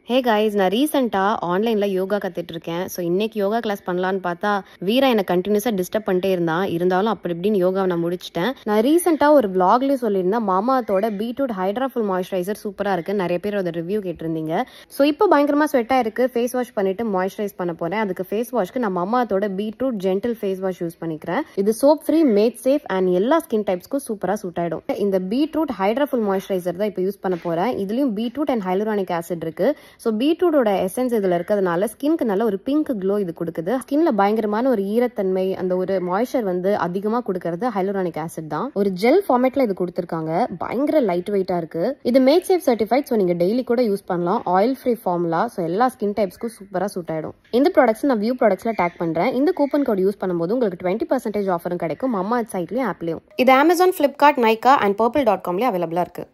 hey guys நான் ரீசெண்டாக ஆன்லைனில் யோகா கற்றுட்டு இருக்கேன் ஸோ இன்னைக்கு யோகா கிளாஸ் பண்ணலான்னு பார்த்தா வீரா என்னை கண்டினியூஸாக டிஸ்டர்ப் பண்ணிட்டே இருந்தான் இருந்தாலும் அப்படி இப்படின்னு யோகாவை நான் முடிச்சிட்டேன் நான் ரீசெண்டாக ஒரு vlogலயே சொல்லியிருந்தேன் மாமாத்தோட பீட்ரூட் ஹைட்ராஃபுல் மாய்ஸ்சரைசர் சூப்பராக இருக்குது நிறைய பேர் அதை ரிவ்யூ கேட்டிருந்தீங்க ஸோ இப்போ பயங்கரமாக ஸ்வெட்டாக இருக்குது ஃபேஸ் வாஷ் பண்ணிட்டு மாய்ஸ்சரைஸ் பண்ண போகிறேன் அதுக்கு ஃபேஸ் வாஷ்க்கு நான் மாமாத்தோட beetroot gentle face wash use பண்ணிக்கிறேன் இது soap free made safe and எல்லா ஸ்கின் டைப்ஸ்க்கும் சூப்பராக சூட் ஆயிடும் இந்த பீட்ரூட் ஹைட்ராஃபுல் மாய்ஸ்சரைசர் தான் இப்போ யூஸ் பண்ண போகிறேன் இதுலயும் பீட்ரூட் அண்ட் ஹைலூரானிக் ஆசிட் இருக்கு ஸோ பீட்ரூட்டோட எசன்ஸ் இதுல இருக்கிறதுனால ஸ்கின்க்கு நல்ல ஒரு பிங்க் க்ளோ இது கொடுக்குது ஸ்கின்ல பயங்கரமான ஒரு ஈரத்தன்மை அந்த ஒரு மாய்ஸ்சர் வந்து அதிகமா கொடுக்கறது ஹைலூரானிக் ஆசிட் தான் ஒரு ஜெல் ஃபார்மேட்ல இது கொடுத்துருக்காங்க பயங்கர லைட் வெயிட்டா இருக்கு இது மேக் சேஃப் சர்டிஃபைட் ஸோ நீங்க டெய்லி கூட யூஸ் பண்ணலாம் ஆயில் ஃப்ரீ ஃபார்முலா ஸோ எல்லா ஸ்கின் டைப்ஸ்க்கும் சூப்பரா சூட் ஆயிடும் இந்த ப்ராடக்ட்ஸ் நான் வியூ ப்ராடக்ட்ஸ்ல டேக் பண்றேன் இந்த கூப்பன் கோட் யூஸ் பண்ணும்போது உங்களுக்கு டுவெண்ட்டி பர்சன்டேஜ் ஆஃபரும் கிடைக்கும் அம்மா சைட்லயும் ஆப்லயும் இது Amazon Flipkart Nykaa and purple dot காம்லயும் அவைலபிளா இருக்கு